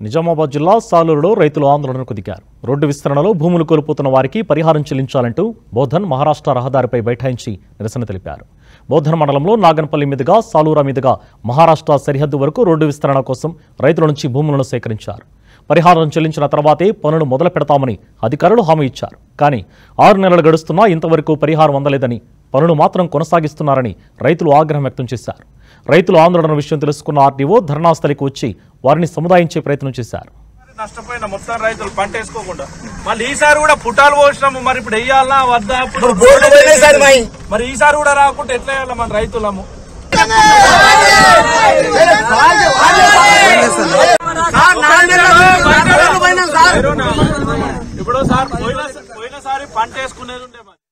నిజామాబాద్ జిల్లా సాలూరులో రైతులు ఆందోళనకు దిగారు రోడ్డు విస్తరణలో భూములు కోల్పోతున్న వారికి పరిహారం చెల్లించాలంటూ బోధన్ మహారాష్ట్ర రహదారిపై బైఠాయించి నిరసన తెలిపారు బోధన్ మండలంలో నాగన్పల్లి మీదుగా సాలూరా మీదుగా మహారాష్ట్ర సరిహద్దు వరకు రోడ్డు విస్తరణ కోసం రైతుల నుంచి భూములను సేకరించారు పరిహారం చెల్లించిన తర్వాతే పనులు మొదలు పెడతామని అధికారులు హామీ ఇచ్చారు కానీ ఆరు నెలలు గడుస్తున్నా ఇంతవరకు పరిహారం అందలేదని పనులు మాత్రం కొనసాగిస్తున్నారని రైతులు ఆగ్రహం వ్యక్తం చేశారు రైతుల ఆందోళన విషయం తెలుసుకున్న ఆర్టీఓ ధర్నాస్థలికి వచ్చి వారిని సముదాయించే ప్రయత్నం చేశారు నష్టపోయిన మొత్తం రైతులు పంట వేసుకోకుండా మళ్ళీ ఈసారి కూడా పుట్టాలు పోసినాము మరి ఇప్పుడు వెయ్యాలా వద్దా ఇప్పుడు బోర్డు పోయినాయి సార్ మాయి. మరి ఈసారి కూడా రాకుంటే ఎట్లా వేయాలి మన రైతులము ఇప్పుడు సార్ పోయిన పోయినసారి పంట వేసుకునేది ఉండే మరి.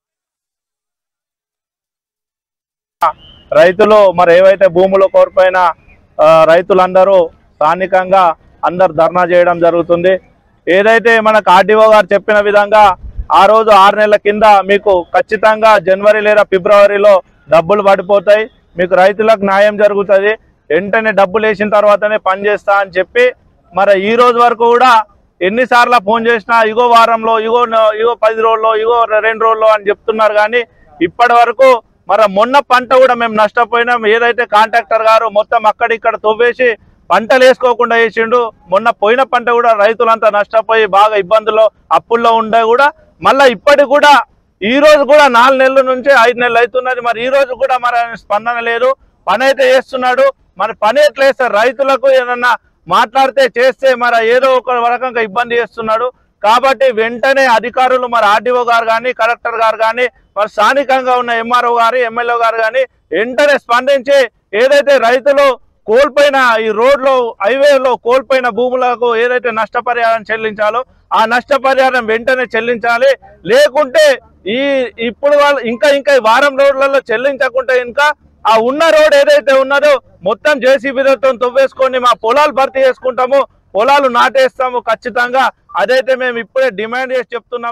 రైతులు మరి ఏవైతే భూములు కోల్పోయిన ఆ, రైతులందరూ స్థానికంగా అందరు ధర్నా చేయడం జరుగుతుంది ఏదైతే మనకు ఆర్డీఓ గారు చెప్పిన విధంగా ఆ రోజు ఆరు నెలల కింద మీకు ఖచ్చితంగా జనవరి లేదా ఫిబ్రవరిలో డబ్బులు పడిపోతాయి మీకు రైతులకు న్యాయం జరుగుతుంది వెంటనే డబ్బులు వేసిన తర్వాతనే పని చేస్తా అని చెప్పి మరి ఈ రోజు వరకు కూడా ఎన్నిసార్లు ఫోన్ చేసినా ఇగో వారంలో ఇగో న- ఇగో పది రోజుల్లో ఇగో రెండు రోజుల్లో అని చెప్తున్నారు కానీ ఇప్పటి వరకు మరి మొన్న పంట కూడా మేము నష్టపోయినాం ఏదైతే కాంట్రాక్టర్ గారు మొత్తం అక్కడిక్కడ తవ్వేసి పంటలు వేసుకోకుండా వేసిండు మొన్న పోయిన పంట కూడా రైతులంతా నష్టపోయి బాగా ఇబ్బందుల్లో అప్పుల్లో ఉండే కూడా మళ్ళా ఇప్పటికి కూడా ఈ రోజు కూడా నాలుగు నెలల నుంచి ఐదు నెలలు అవుతున్నది మరి ఈ రోజు కూడా మరి ఆయన స్పందన లేదు పని అయితే చేస్తున్నాడు మరి పని ఎట్లా చేస్తారు రైతులకు ఏదన్నా మాట్లాడితే చేస్తే మరి ఏదో ఒక రకంగా ఇబ్బంది చేస్తున్నాడు కాబట్టి వెంటనే అధికారులు మరి ఆర్డీఓ గారు కానీ కలెక్టర్ గారు కానీ మరి స్థానికంగా ఉన్న ఎంఆర్ఓ గారు ఎమ్మెల్యే గారు కానీ వెంటనే స్పందించి ఏదైతే రైతులు కోల్పోయిన ఈ రోడ్లో హైవేలో కోల్పోయిన భూములకు ఏదైతే నష్టపరిహారం చెల్లించాలో ఆ నష్టపరిహారం వెంటనే చెల్లించాలి లేకుంటే ఈ ఇప్పుడు వాళ్ళు ఇంకా ఇంకా ఈ వారం రోడ్లలో చెల్లించకుంటే ఇంకా ఆ ఉన్న రోడ్ ఏదైతే ఉన్నదో మొత్తం జేసీబీలతో తవ్వేసుకొని మా పొలాలు భర్తీ చేసుకుంటాము పొలాలు నాటేస్తాము ఖచ్చితంగా అదైతే మేము ఇప్పుడే డిమాండ్ చేసి చెప్తున్నాం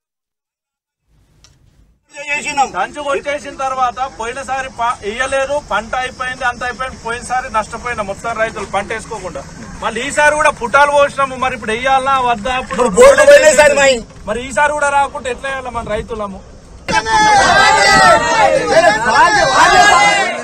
దంచు కొట్టేసిన తర్వాత పోయినసారి ఇయ్యలేదు పంట అయిపోయింది అంత అయిపోయింది పోయినసారి నష్టపోయిన మొత్తం రైతులు పంట వేసుకోకుండా మళ్ళీ ఈసారి కూడా పుట్టాలు పోసినాము మరి ఇప్పుడు వెయ్యాలా వద్దా ఇప్పుడు బోర్డు పోయినాయి సార్ మాయి. మరి ఈసారి కూడా రాకుంటే ఎట్లా వేయాలి మన రైతులము